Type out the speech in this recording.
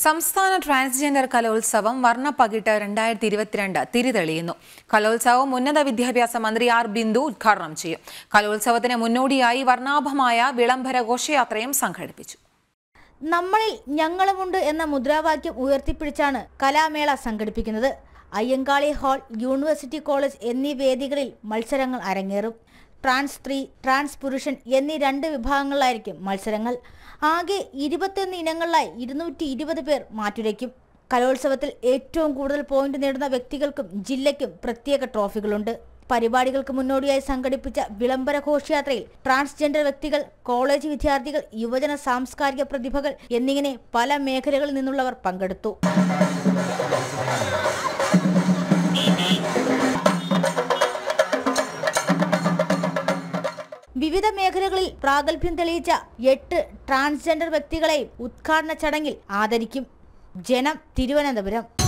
സംസ്ഥാന ട്രാൻസ്ജെൻഡർ കലോത്സവം വർണ്ണപ്പകിട്ട് രണ്ടായിരത്തി ഇരുപത്തിരണ്ട് തിരിതെളിയുന്നു കലോത്സവം ഉന്നത വിദ്യാഭ്യാസ മന്ത്രി ആർ ബിന്ദു ഉദ്ഘാടനം ചെയ്യും കലോത്സവത്തിന് മുന്നോടിയായി വർണ്ണാഭമായ വിളംബര ഘോഷയാത്രയും സംഘടിപ്പിച്ചു നമ്മളിൽ ഞങ്ങളുമുണ്ട് എന്ന മുദ്രാവാക്യം ഉയർത്തിപ്പിടിച്ചാണ് കലാമേള സംഘടിപ്പിക്കുന്നത് അയ്യങ്കാളി ഹാൾ യൂണിവേഴ്സിറ്റി കോളേജ് എന്നീ വേദികളിൽ മത്സരങ്ങൾ അരങ്ങേറും ട്രാൻസ് സ്ത്രീ ട്രാൻസ് പുരുഷൻ എന്നീ രണ്ട് വിഭാഗങ്ങളിലായിരിക്കും മത്സരങ്ങൾ ആകെ ഇരുപത്തൊന്ന് ഇനങ്ങളിലായി ഇരുന്നൂറ്റി ഇരുപത് പേർ മാറ്റുരയ്ക്കും കലോത്സവത്തിൽ ഏറ്റവും കൂടുതൽ പോയിന്റ് നേടുന്ന വ്യക്തികൾക്കും ജില്ലയ്ക്കും പ്രത്യേക ട്രോഫികളുണ്ട് പരിപാടികൾക്ക് മുന്നോടിയായി സംഘടിപ്പിച്ച വിളംബര ഘോഷയാത്രയിൽ ട്രാൻസ്ജെൻഡർ വ്യക്തികൾ കോളേജ് വിദ്യാർത്ഥികൾ യുവജന സാംസ്കാരിക പ്രതിഭകൾ എന്നിങ്ങനെ പല മേഖലകളിൽ നിന്നുള്ളവർ പങ്കെടുത്തു വിവിധ മേഖലകളിൽ പ്രാഗൽഭ്യം തെളിയിച്ച എട്ട് ട്രാൻസ്ജെൻഡർ വ്യക്തികളെയും ഉദ്ഘാടന ചടങ്ങിൽ ആദരിക്കും ജനം തിരുവനന്തപുരം